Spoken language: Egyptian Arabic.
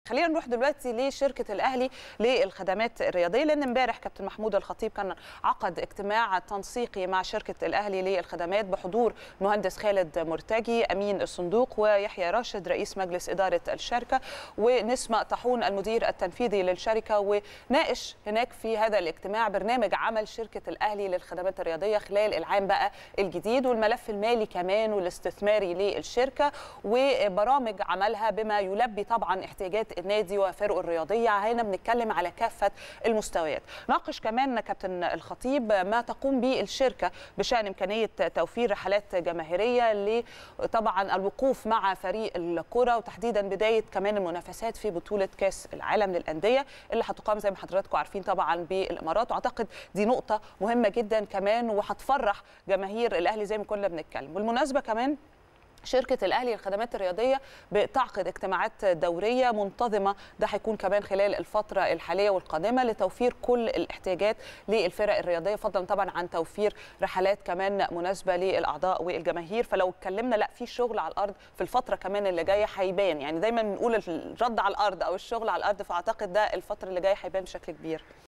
خلينا نروح دلوقتي لشركه الاهلي للخدمات الرياضيه لان امبارح كابتن محمود الخطيب كان عقد اجتماع تنسيقي مع شركه الاهلي للخدمات بحضور مهندس خالد مرتجي امين الصندوق ويحيى راشد رئيس مجلس اداره الشركه ونسمه طاحون المدير التنفيذي للشركه وناقش هناك في هذا الاجتماع برنامج عمل شركه الاهلي للخدمات الرياضيه خلال العام بقى الجديد والملف المالي كمان والاستثماري للشركه وبرامج عملها بما يلبي طبعا احتياجات النادي وفرقه الرياضيه هنا بنتكلم على كافه المستويات ناقش كمان كابتن الخطيب ما تقوم به الشركه بشان امكانيه توفير رحلات جماهيريه طبعا الوقوف مع فريق الكره وتحديدا بدايه كمان المنافسات في بطوله كاس العالم للانديه اللي هتقام زي ما حضراتكم عارفين طبعا بالامارات واعتقد دي نقطه مهمه جدا كمان وهتفرح جماهير الاهلي زي ما كنا بنتكلم بالمناسبه كمان شركه الاهلي للخدمات الرياضيه بتعقد اجتماعات دوريه منتظمه ده هيكون كمان خلال الفتره الحاليه والقادمه لتوفير كل الاحتياجات للفرق الرياضيه فضلا طبعا عن توفير رحلات كمان مناسبه للاعضاء والجماهير فلو اتكلمنا لا في شغل على الارض في الفتره كمان اللي جايه هيبان يعني دايما بنقول الرد على الارض او الشغل على الارض فاعتقد ده الفتره اللي جايه هيبان بشكل كبير